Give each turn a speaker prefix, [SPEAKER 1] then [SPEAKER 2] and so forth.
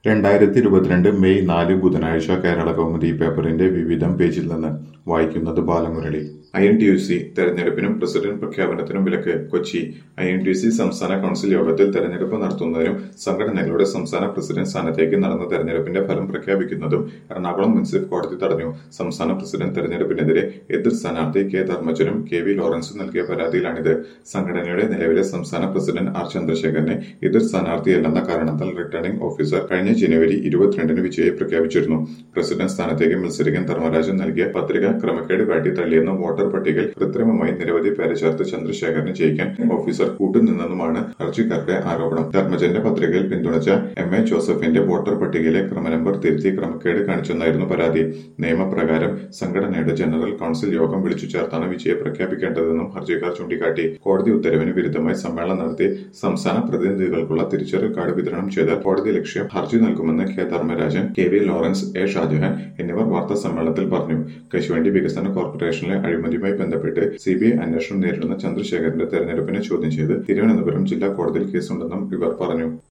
[SPEAKER 1] രണ്ടായിരത്തി ഇരുപത്തിരണ്ട് മെയ് നാല് ബുധനാഴ്ച കേരള കൗമുദി പേപ്പറിന്റെ വിവിധം പേജിൽ നിന്ന് വായിക്കുന്നത് Balamurali I N T U C തെരഞ്ഞെടുപ്പിനും പ്രസിഡന്റ് പ്രഖ്യാപനത്തിനും വിലക്ക് Kochi I N T U C സംസ്ഥാന കൌൺസിൽ യോഗത്തിൽ തെരഞ്ഞെടുപ്പ് നടത്തുന്നതിനും സംഘടനകളുടെ സംസ്ഥാന പ്രസിഡന്റ് സ്ഥാനത്തേക്ക് നടന്ന തെരഞ്ഞെടുപ്പിന്റെ ഫലം പ്രഖ്യാപിക്കുന്നതും എറണാകുളം മുനിസിപ്പൽ കോടതി തടഞ്ഞു സംസ്ഥാന പ്രസിഡന്റ് തെരഞ്ഞെടുപ്പിനെതിരെ എതിർ സ്ഥാനാർത്ഥി കെ ധർമ്മജനും കെ വി ലോറൻസും നൽകിയ പരാതിയിലാണിത് സംഘടനയുടെ നിലവിലെ സംസ്ഥാന പ്രസിഡന്റ് ആർ ചന്ദ്രശേഖരനെ എതിർ സ്ഥാനാർത്ഥിയല്ലെന്ന കാരണത്താൽ റിട്ടേണിംഗ് ഓഫീസർ കഴിഞ്ഞ ജനുവരി ഇരുപത്തിരണ്ടിന് വിജയി പ്രഖ്യാപിച്ചിരുന്നു പ്രസിഡന്റ് സ്ഥാനത്തേക്ക് മത്സരിക്കാൻ ധർമ്മരാജൻ നൽകിയ പത്രിക ക്രമക്കേട് കാട്ടി തള്ളിയെന്നും വോട്ടർ പട്ടികയിൽ കൃത്രിമമായി നിരവധി പേരെ ചേർത്ത് ചന്ദ്രശേഖരന് ജയിക്കാൻ ഓഫീസർ കൂട്ടുനിന്നെന്നുമാണ് ഹർജിക്കാരുടെ ആരോപണം ധർമ്മജന്റെ പത്രികയിൽ പിന്തുണച്ച എം എ ജോസഫിന്റെ വോട്ടർ പട്ടികയിലെ ക്രമനമ്പർ തിരുത്തി ക്രമക്കേട് കാണിച്ചെന്നായിരുന്നു പരാതി നിയമപ്രകാരം സംഘടനയുടെ ജനറൽ കൌൺസിൽ യോഗം വിളിച്ചു ചേർത്താണ് വിജയെ പ്രഖ്യാപിക്കേണ്ടതെന്നും ഹർജിക്കാർ ചൂണ്ടിക്കാട്ടി കോടതി ഉത്തരവിന് വിരുദ്ധമായി സമ്മേളനം നടത്തി സംസ്ഥാന പ്രതിനിധികൾക്കുള്ള തിരിച്ചറിയൽ കാർഡ് വിതരണം ചെയ്ത കോടതി ലക്ഷ്യം ഹർജി നൽകുമെന്ന് K Dharmarajan K V Lawrence A Shajahan എന്നിവർ വാർത്താ സമ്മേളനത്തിൽ പറഞ്ഞു കശുവണ്ടി വികസന കോർപ്പറേഷനിലെ അഴിമതിയുമായി ബന്ധപ്പെട്ട് സിബിഐ അന്വേഷണം നേരിടുന്ന ചന്ദ്രശേഖരന്റെ തെരഞ്ഞെടുപ്പിനെ ചോദ്യം ചെയ്ത് തിരുവനന്തപുരം ജില്ലാ കോടതിയിൽ കേസുണ്ടെന്നും ഇവർ പറഞ്ഞു